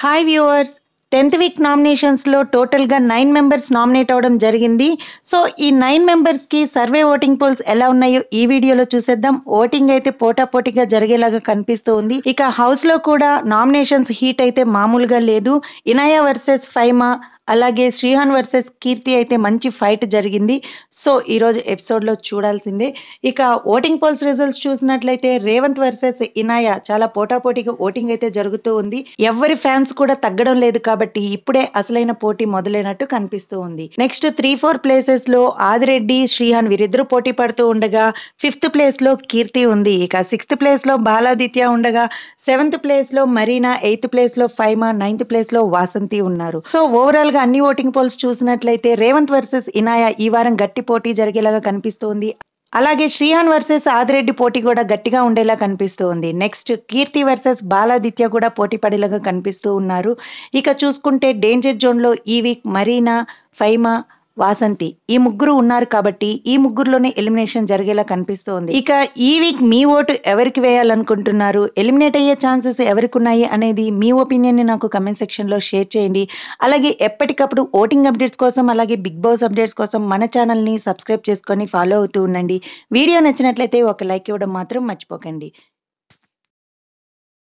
hi viewers tenth week నామినేషన్స్లో టోటల్గా nine members nominate అవ్వడం జరిగింది సో ఈ నైన్ మెంబర్స్కి సర్వే ఓటింగ్ పోల్స్ ఎలా ఉన్నాయో ఈ వీడియోలో చూసేద్దాం ఓటింగ్ అయితే పోటాపోటీగా జరిగేలాగా కనిపిస్తూ ఉంది ఇక హౌస్లో కూడా నామినేషన్స్ హీట్ అయితే మామూలుగా లేదు ఇనాయా వర్సెస్ ఫైమా అలాగే శ్రీహాన్ వర్సెస్ కీర్తి అయితే మంచి ఫైట్ జరిగింది సో ఈరోజు ఎపిసోడ్లో చూడాల్సిందే ఇక ఓటింగ్ పోల్స్ రిజల్ట్స్ చూసినట్లయితే రేవంత్ వర్సెస్ ఇనాయా చాలా పోటాపోటీగా ఓటింగ్ అయితే జరుగుతూ ఉంది ఎవరి ఫ్యాన్స్ కూడా తగ్గడం లేదు కాబట్టి ఇప్పుడే అసలైన పోటీ మొదలైనట్టు కనిపిస్తూ ఉంది నెక్స్ట్ త్రీ ఫోర్ ప్లేసెస్ లో ఆదిరెడ్డి శ్రీహాన్ వీరిద్దరూ పోటీ పడుతూ ఉండగా ఫిఫ్త్ ప్లేస్ లో కీర్తి ఉంది ఇక సిక్స్త్ ప్లేస్ లో బాలాదిత్య ఉండగా సెవెంత్ ప్లేస్ లో మరీనా ఎయిత్ ప్లేస్ లో ఫైమా నైన్త్ ప్లేస్ లో వాసంతి ఉన్నారు సో ఓవరాల్ గా అన్ని ఓటింగ్ పోల్స్ చూసినట్లయితే రేవంత్ వర్సెస్ ఇనాయా ఈ వారం గట్టి పోటీ జరిగేలాగా కనిపిస్తోంది అలాగే శ్రీహాన్ వర్సెస్ ఆదిరెడ్డి పోటీ కూడా గట్టిగా ఉండేలా కనిపిస్తూ ఉంది నెక్స్ట్ కీర్తి వర్సెస్ బాలాదిత్య కూడా పోటీ పడేలాగా కనిపిస్తూ ఉన్నారు ఇక చూసుకుంటే డేంజర్ జోన్లో ఈ వీక్ మరీనా ఫైమా వాసంతి ఈ ముగ్గురు ఉన్నారు కాబట్టి ఈ ముగ్గురులోనే ఎలిమినేషన్ జరిగేలా కనిపిస్తోంది ఇక ఈ వీక్ మీ ఓటు ఎవరికి వేయాలనుకుంటున్నారు ఎలిమినేట్ అయ్యే ఛాన్సెస్ ఎవరికి ఉన్నాయి అనేది మీ ఒపీనియన్ ని నాకు కమెంట్ సెక్షన్ లో షేర్ చేయండి అలాగే ఎప్పటికప్పుడు ఓటింగ్ అప్డేట్స్ కోసం అలాగే బిగ్ బాస్ అప్డేట్స్ కోసం మన ఛానల్ ని సబ్స్క్రైబ్ చేసుకొని ఫాలో అవుతూ ఉండండి వీడియో నచ్చినట్లయితే ఒక లైక్ ఇవ్వడం మాత్రం మర్చిపోకండి